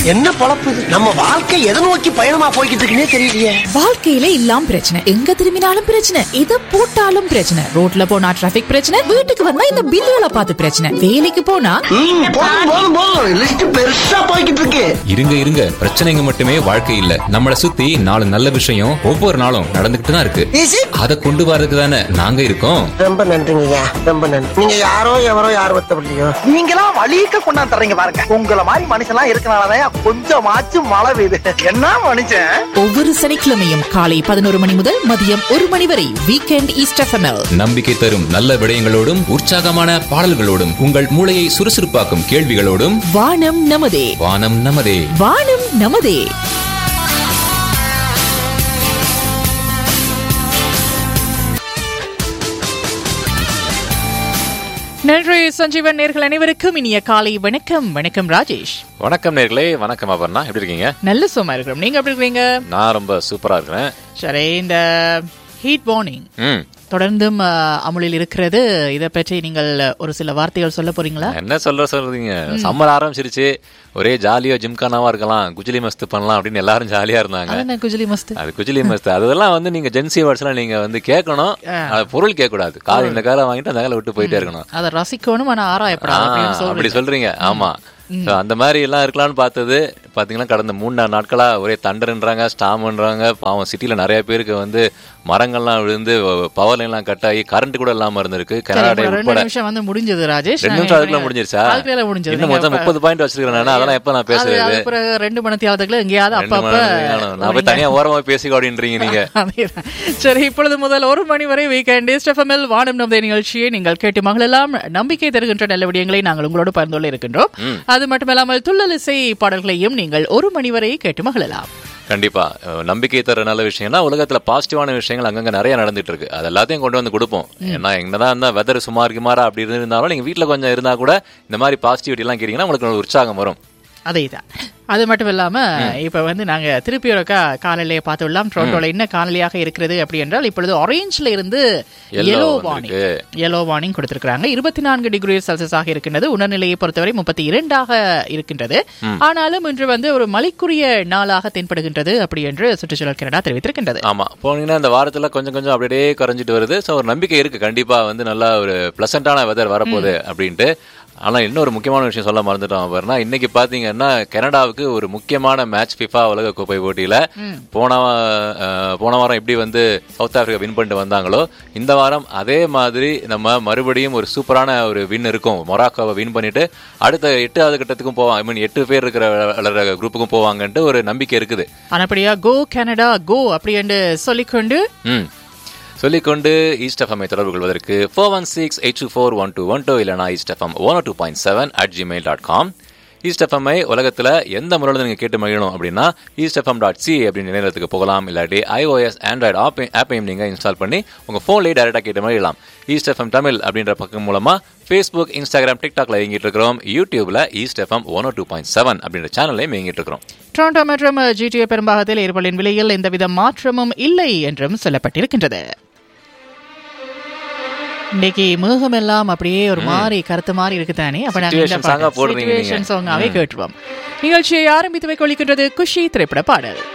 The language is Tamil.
என்ன பொழப்பு இது நம்ம வாழ்க்கை எதை நோக்கி பயணமா போய்கிட்டு இருக்குன்னே தெரியலையே வாழ்க்கையில இல்லாம் பிரச்சனை எங்க திரும்பினாலும் பிரச்சனை எதை போட்டாலும் பிரச்சனை ரோட்ல போனா டிராபிக் பிரச்சனை வீட்டுக்கு வந்தா இந்த பில்லுகளை பார்த்து பிரச்சனை வேலைக்கு போனா ம், போதும் போதும் போதும் லிஸ்ட் பெருசா போய்கிட்டு இருக்கு இருங்க இருங்க பிரச்சனைங்க மட்டுமே வாழ்க்கை இல்ல நம்மள சுத்தி நாலு நல்ல விஷயம் ஒவ்வொரு நாளும் நடந்துகிட்டு தான் இருக்கு Is it? அதை கொண்டு வரதுக்கு தானே நாங்க இருக்கோம் ரொம்ப நன்றிங்கய்யா ரொம்ப நன்றி நீங்க யாரோ எவரோ யார் ஒத்தப்படலையோ நீங்களாம் வழிக்க கொண்டாந்து தர்றீங்க பாருங்க உங்கள மாதிரி மனுஷன்லாம் இருக்கனாலதான் கொஞ்சமாச்சும் மழை பெய்யுது என்ன மனுஷன் ஒவ்வொரு சனிக்கிழமையும் காலை பதினோரு மணி முதல் மதியம் ஒரு மணி வரை வீக்கெண்ட் ஈஸ்ட் எஃப்எம்எல் நம்பிக்கை தரும் நல்ல விடயங்களோடும் உற்சாகமான பாடல்களோடும் உங்கள் மூளையை சுறுசுறுப்பாக்கும் கேள்விகளோடும் வானம் நமதே வானம் நமதே வானம் நமதே நன்றி சஞ்சீவன் நேர்கள் அனைவருக்கும் இனிய காலை வணக்கம் வணக்கம் ராஜேஷ் வணக்கம் நேர்களே வணக்கம் அபர்ணா எப்படி இருக்கீங்க நல்ல சும்மா இருக்கிறோம் நீங்க எப்படி இருக்கீங்க நான் ரொம்ப சூப்பரா இருக்கிறேன் சரி இந்த ஹீட் வார்னிங் ம் தொடர்ந்தும் அஹ், அமுலில் இருக்கிறது இதை பற்றி நீங்கள் ஒரு சில வார்த்தைகள் சொல்ல போறீங்களா என்ன சொல்ற சொல்றீங்க சம்மர் ஆரம்பிச்சிருச்சு ஒரே ஜாலியா ஜிம்கானாவா இருக்கலாம் குஜிலி மஸ்து பண்ணலாம் அப்படின்னு எல்லாரும் ஜாலியா இருந்தாங்க அது என்ன குஜிலி மஸ்து அது குஜிலி மஸ்து அதெல்லாம் வந்து நீங்க ஜென்சி வேர்ட்ஸ்லாம் நீங்க வந்து கேட்கணும் அது பொருள் கேட்க கூடாது கால் இந்த காலை வாங்கிட்டு அந்த காலை விட்டு போயிட்டே இருக்கணும் அதை ரசிக்கணும் ஆனா ஆராயப்படாது அப்படின்னு ஆ, அப்படி சொல்றீங்க. சொல்றீங்க ஆமா So, அந்த மாதிரி எல்லாம் இருக்கலாம்னு பார்த்தது பாத்தீங்கன்னா கடந்த மூணு நாலு நாட்களா ஒரே தண்டர்ன்றாங்க ஸ்டாம்ன்றாங்க பாவம் சிட்டில நிறைய பேருக்கு வந்து மரங்கள்லாம் விழுந்து பவர் லைன் எல்லாம் கட் ஆகி கரண்ட் கூட இல்லாம இருந்திருக்கு சரி, கனடா இப்ப ரெண்டு உட்பட நிமிஷம் வந்து முடிஞ்சது ராஜேஷ் ரெண்டு நாங்க நிமிஷம் அதுக்குள்ள இப்ப- முடிஞ்சிருச்சா அதுக்குள்ள முடிஞ்சது இன்னும் நீங்க மொத்தம் இப்ப- முப்பது பாயிண்ட் வச்சிருக்கேன் நானு. அதெல்லாம் எப்ப நான் அது பேசுறது அது பிறகு ரெண்டு மணி தியாலத்துக்குள்ள எங்கேயாவது ரெண்டு அப்பப்ப மணி நேரம் வேணும். நான் போய் தனியா ஓரமா பேசிக்கோ அப்படின்றீங்க நீங்க அதேதான். சரி இப்பொழுது முதல் ஒரு மணி வரை வீக்கெண்ட் எஸ்எஃப்எம்எல் வானம் நமது நிகழ்ச்சியை நீங்கள் கேட்டு மகளெல்லாம் நம்பிக்கை தருகின்ற நல்ல விடயங்களை நாங்கள் உங்களோடு பகிர்ந்து கொள்ள இருக்கின்றோம் அது மட்டுமல்லாமல் துள்ளல் இசை பாடல்களையும் நீங்கள் ஒரு மணி வரை கேட்டு மகளலாம் கண்டிப்பா அஹ் நம்பிக்கை தர நல்ல விஷயம்னா உலகத்துல பாசிட்டிவான விஷயங்கள் அங்கங்க நிறைய நடந்துட்டு இருக்கு அது எல்லாத்தையும் கொண்டு வந்து கொடுப்போம் ஏன்னா என்னதான் இருந்தா வெதர் சுமார் கிமாரா அப்படி இருந்தாலும் நீங்க வீட்ல கொஞ்சம் இருந்தா கூட இந்த மாதிரி பாசிட்டிவிட்டி எல்லாம் கேட்டீங்கன்னா உங்களுக்கு ஒரு உற்சாகம் வரும் அதேதான் அது மட்டும் இல்லாம இப்ப வந்து நாங்க திருப்பி ஒருக்கா காலையிலேயே பார்த்துள்ளோம் டொரண்டோல என்ன காலநிலையாக இருக்கிறது அப்படி என்றால் இப்பொழுது ஆரஞ்சுல இருந்து Yellow எல்லோ வந்திருக்கு. வார்னிங் எல்லோ வார்னிங் கொடுத்திருக்காங்க இருபத்தி நான்கு டிகிரி செல்சியஸ் ஆக இருக்கின்றது உணர்நிலையை பொறுத்தவரை முப்பத்தி இரண்டாக இருக்கின்றது ஆனாலும் இன்று வந்து ஒரு மழைக்குரிய நாளாக தென்படுகின்றது அப்படி என்று சுற்றுச்சூழல் கனடா தெரிவித்திருக்கின்றது ஆமா போனீங்கன்னா இந்த வாரத்துல கொஞ்சம் கொஞ்சம் அப்படியே குறைஞ்சிட்டு வருது சோ ஒரு நம்பிக்கை இருக்கு கண்டிப்பா வந்து நல்லா ஒரு பிளசண்டான வெதர் வரப்போகுது அப்படின்ட்டு ஆனா இன்னொரு முக்கியமான விஷயம் சொல்ல மறந்துட்டோம் பாருன்னா இன்னைக்கு பாத்தீங்கன்னா கனடாவுக்கு ஒரு முக்கியமான மேட்ச் ஃபிஃபா உலக கோப்பை போட்டியில போன அஹ், போன வாரம் எப்படி வந்து சவுத் ஆப்பிரிக்கா வின் பண்ணிட்டு வந்தாங்களோ இந்த வாரம் அதே மாதிரி நம்ம மறுபடியும் ஒரு சூப்பரான ஒரு வின் இருக்கும் மொராக்கோவை வின் பண்ணிட்டு அடுத்த எட்டாவது கட்டத்துக்கும் போவாங்க ஐ மீன் எட்டு பேர் இருக்கிற விளையாடுற குரூப்புக்கும் போவாங்கன்ட்டு ஒரு நம்பிக்கை இருக்குது ஆனப்படியா கோ கனடா கோ அப்படி என்று சொல்லிக்கொண்டு ம் சொல்லிக்கொண்டு ஈஸ்ட் எஃப்எம்ஐ தொடர்பு கொள்வதற்கு four one six eight two four one two one two இல்லைனா east FM one two point seven at Gmail dot com east எஃப்எம்ஐ உலகத்தில் எந்த முறையில் நீங்கள் கேட்டு மகிழணும் அப்படின்னா ஈஸ்ட் எஃப்எம் டாட் சி அப்படின்னு நிலையத்துக்கு போகலாம் இல்லாட்டி ஐஓஎஸ் ஆண்ட்ராய்டு ஆப் ஆப்பையும் நீங்கள் இன்ஸ்டால் பண்ணி உங்கள் ஃபோன்லேயே டேரெக்டாக கேட்டு மகிழலாம் ஈஸ்ட் எஃப்எம் தமிழ் அப்படின்ற பக்கம் மூலமாக ஃபேஸ்புக் இன்ஸ்டாகிராம் டிக்டாக்ல இயங்கிட்டு இருக்கிறோம் யூடியூப்ல east FM one two point seven அப்படின்ற சேனலையும் இயங்கிட்டு இருக்கிறோம் டொரண்டோ மற்றும் ஜிடிஏ பெரும்பாகத்தில் எரிபொருளின் விலையில் எந்தவித மாற்றமும் இல்லை என்றும் சொல்லப்பட்டிருக்கின்றது இன்னைக்கு மேகம் எல்லாம் அப்படியே ஒரு மாதிரி கருத்து மாதிரி இருக்குதானே அப்ப நாங்க இந்த Situation song ஆ பாட்டு போடுறீங்க நீங்க. situation song ஆவே கேட்டுருவோம் நிகழ்ச்சியை ஆரம்பித்து வைக்க ஒழிக்கின்றது குஷி திரைப்பட பாடல்